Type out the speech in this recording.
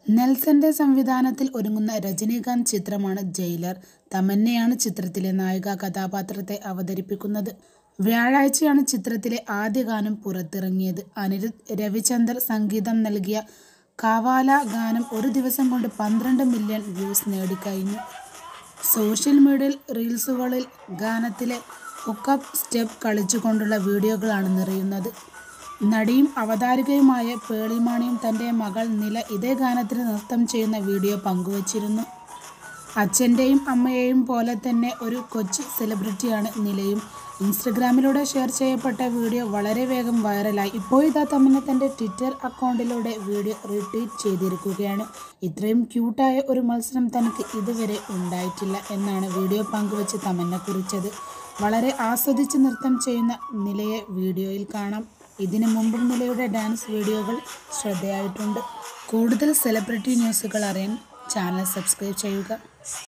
നെൽസന്റെ സംവിധാനത്തിൽ ഒരുങ്ങുന്ന രജനീകാന്ത് ചിത്രമാണ് ജയിലർ. തമന്നയാണ് ചിത്രത്തിലെ നായികാ കഥാപാത്രത്തെ അവതരിപ്പിക്കുന്നത്. വ്യാഴാഴ്ചയാണ് ചിത്രത്തിലെ ആദ്യ ഗാനം പുറത്തിറങ്ങിയത്. അനിരുദ്ധ് രവിചന്ദർ സംഗീതം നൽകിയ കവാല ഗാനം ഒരു ദിവസം കൊണ്ട് പന്ത്രണ്ട് മില്യൺ വ്യൂസ് നേടിക്കഴിഞ്ഞു. സോഷ്യൽ മീഡിയ റീൽസുകളിൽ ഗാനത്തിലെ ഹുക്കപ്പ് സ്റ്റെപ്പ് കളിച്ചുകൊണ്ടുള്ള വീഡിയോകളാണ് നിറയുന്നത്. നടിയും അവതാരകയുമായ പേളി മാണിയും തന്റെ മകൾ നില ഇതേ ഗാനത്തിന് നൃത്തം ചെയ്യുന്ന വീഡിയോ പങ്കുവച്ചിരുന്നു. അച്ഛന്റെയും അമ്മയെയും പോലെ തന്നെ ഒരു കൊച്ചു സെലിബ്രിറ്റിയാണ് നിലയും. ഇൻസ്റ്റഗ്രാമിലൂടെ ഷെയർ ചെയ്യപ്പെട്ട വീഡിയോ വളരെ വേഗം വൈറലായി. ഇപ്പോഴിതാ തമന്ന തന്റെ ട്വിറ്റർ അക്കൗണ്ടിലൂടെ വീഡിയോ റീട്വീറ്റ് ചെയ്തിരിക്കുകയാണ്. ഇത്രയും ക്യൂട്ടായ ഒരു മത്സരം തനിക്ക് ഇതുവരെ ഉണ്ടായിട്ടില്ല എന്നാണ് വീഡിയോ പങ്കുവച്ച് തമന്ന കുറിച്ചത്. വളരെ ആസ്വദിച്ച് നൃത്തം ചെയ്യുന്ന നിലയെ വീഡിയോയിൽ കാണാം. ഇതിന് മുമ്പും നിലയുടെ ഡാൻസ് വീഡിയോകൾ ശ്രദ്ധേയമായിട്ടുണ്ട്. കൂടുതൽ സെലിബ്രിറ്റി ന്യൂസുകൾ അറിയാൻ ചാനൽ സബ്സ്ക്രൈബ് ചെയ്യുക.